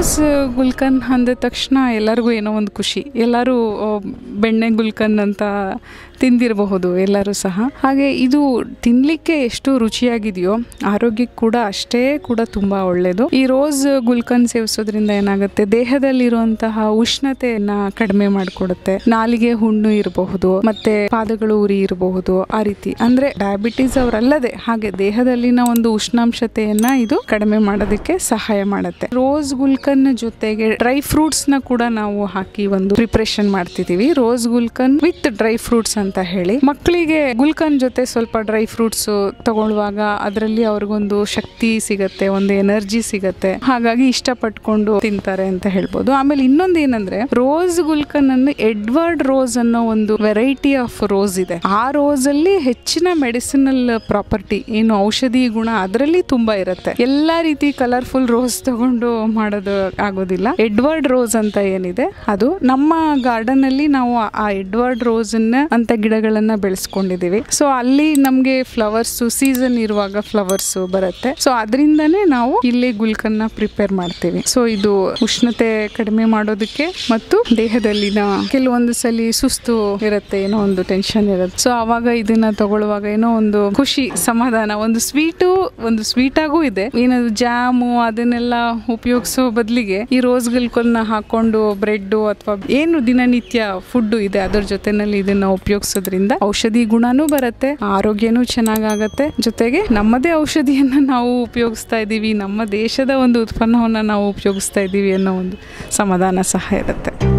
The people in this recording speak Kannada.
ರೋಸ್ ಗುಲ್ಕನ್ ಅಂದ ತಕ್ಷಣ ಎಲ್ಲರಿಗೂ ಏನೋ ಒಂದು ಖುಷಿ ಎಲ್ಲರೂ ಆ, ಬೆಣ್ಣೆ ಗುಲ್ಕನ್ ಅಂತ ತಿಂದಿರಬಹುದು ಎಲ್ಲರೂ ಸಹ ಹಾಗೆ ಇದು ತಿನ್ನಲಿಕ್ಕೆ ಎಷ್ಟು ರುಚಿಯಾಗಿದೆಯೋ ಆರೋಗ್ಯಕ್ಕೆ ಕೂಡ ಅಷ್ಟೇ ಕೂಡ ತುಂಬ ಒಳ್ಳೆಯದು ಈ ರೋಸ್ ಗುಲ್ಕನ್ ಸೇವಿಸೋದ್ರಿಂದ ಏನಾಗುತ್ತೆ ದೇಹದಲ್ಲಿರುವಂತಹ ಉಷ್ಣತೆಯನ್ನ ಕಡಿಮೆ ಮಾಡಿಕೊಡುತ್ತೆ ನಾಲಿಗೆ ಹುಣ್ಣು ಇರಬಹುದು ಮತ್ತೆ ಪಾದಗಳು ಉರಿ ಇರಬಹುದು ಆ ರೀತಿ ಅಂದ್ರೆ ಡಯಾಬಿಟೀಸ್ ಅವರಲ್ಲದೆ ಹಾಗೆ ದೇಹದಲ್ಲಿನ ಒಂದು ಉಷ್ಣಾಂಶತೆಯನ್ನ ಇದು ಕಡಿಮೆ ಮಾಡೋದಕ್ಕೆ ಸಹಾಯ ಮಾಡುತ್ತೆ ರೋಸ್ ಗುಲ್ಕನ್ ಜೊತೆಗೆ ಡ್ರೈ ಫ್ರೂಟ್ಸ್ ನ ಕೂಡ ನಾವು ಹಾಕಿ ಒಂದು ಪ್ರಿಪ್ರೇಷನ್ ಮಾಡ್ತಿದೀವಿ ರೋಸ್ ಗುಲ್ಕನ್ ವಿತ್ ಡ್ರೈ ಫ್ರೂಟ್ಸ್ ಅಂತ ಹೇಳಿ ಮಕ್ಕಳಿಗೆ ಗುಲ್ಕನ್ ಜೊತೆ ಸ್ವಲ್ಪ ಡ್ರೈ ಫ್ರೂಟ್ಸ್ ತಗೊಳ್ಳುವಾಗ ಅದರಲ್ಲಿ ಅವ್ರಿಗೊಂದು ಶಕ್ತಿ ಸಿಗತ್ತೆ ಒಂದು ಎನರ್ಜಿ ಸಿಗತ್ತೆ ಹಾಗಾಗಿ ಇಷ್ಟಪಟ್ಕೊಂಡು ತಿಂತಾರೆ ಅಂತ ಹೇಳ್ಬೋದು ಆಮೇಲೆ ಇನ್ನೊಂದು ಏನಂದ್ರೆ ರೋಸ್ ಗುಲ್ಕನ್ ಅನ್ನು ಎಡ್ವರ್ಡ್ ರೋಸ್ ಅನ್ನೋ ಒಂದು ವೆರೈಟಿ ಆಫ್ ರೋಸ್ ಇದೆ ಆ ರೋಸ್ ಅಲ್ಲಿ ಹೆಚ್ಚಿನ ಮೆಡಿಸಿನಲ್ ಪ್ರಾಪರ್ಟಿ ಏನು ಔಷಧಿ ಗುಣ ಅದರಲ್ಲಿ ತುಂಬಾ ಇರುತ್ತೆ ಎಲ್ಲಾ ರೀತಿ ಕಲರ್ಫುಲ್ ರೋಸ್ ತಗೊಂಡು ಮಾಡೋದು ಆಗೋದಿಲ್ಲ ಎಡ್ವರ್ಡ್ ರೋಸ್ ಅಂತ ಏನಿದೆ ಅದು ನಮ್ಮ ಗಾರ್ಡನ್ ಅಲ್ಲಿ ನಾವು ಆ ಎಡ್ವರ್ಡ್ ರೋಸ್ ಅಂತ ಗಿಡಗಳನ್ನ ಬೆಳೆಸ್ಕೊಂಡಿದೀವಿ ಸೊ ಅಲ್ಲಿ ನಮ್ಗೆ ಫ್ಲವರ್ಸ್ ಸೀಸನ್ ಇರುವಾಗ ಫ್ಲವರ್ಸ್ ಬರುತ್ತೆ ಸೊ ಅದರಿಂದನೇ ನಾವು ಇಲ್ಲಿ ಗುಲ್ಕನ್ನ ಪ್ರಿಪೇರ್ ಮಾಡ್ತೀವಿ ಸೊ ಇದು ಉಷ್ಣತೆ ಕಡಿಮೆ ಮಾಡೋದಕ್ಕೆ ಮತ್ತು ದೇಹದಲ್ಲಿನ ಕೆಲವೊಂದು ಸಲ ಸುಸ್ತು ಇರುತ್ತೆ ಏನೋ ಒಂದು ಟೆನ್ಷನ್ ಇರುತ್ತೆ ಸೊ ಅವಾಗ ಇದನ್ನ ತಗೊಳ್ಳುವಾಗ ಏನೋ ಒಂದು ಖುಷಿ ಸಮಾಧಾನ ಒಂದು ಸ್ವೀಟು ಒಂದು ಸ್ವೀಟ್ ಆಗೂ ಇದೆ ಏನದು ಜಾಮು ಅದನ್ನೆಲ್ಲ ಉಪಯೋಗಿಸೋ ಬದಲಿಗೆ ಈ ರೋಸ್ ಗುಲ್ಕನ್ನ ಹಾಕೊಂಡು ಬ್ರೆಡ್ ಅಥವಾ ಏನು ದಿನನಿತ್ಯ ಫುಡ್ ಇದೆ ಅದರ ಜೊತೆನಲ್ಲಿ ಇದನ್ನ ಉಪಯೋಗಿಸೋದ್ರಿಂದ ಔಷಧಿ ಗುಣನೂ ಬರುತ್ತೆ ಆರೋಗ್ಯನೂ ಚೆನ್ನಾಗಾಗತ್ತೆ ಜೊತೆಗೆ ನಮ್ಮದೇ ಔಷಧಿಯನ್ನ ನಾವು ಉಪಯೋಗಿಸ್ತಾ ಇದ್ದೀವಿ ನಮ್ಮ ದೇಶದ ಒಂದು ಉತ್ಪನ್ನವನ್ನ ನಾವು ಉಪಯೋಗಿಸ್ತಾ ಇದ್ದೀವಿ ಅನ್ನೋ ಒಂದು ಸಮಾಧಾನ ಸಹ ಇರುತ್ತೆ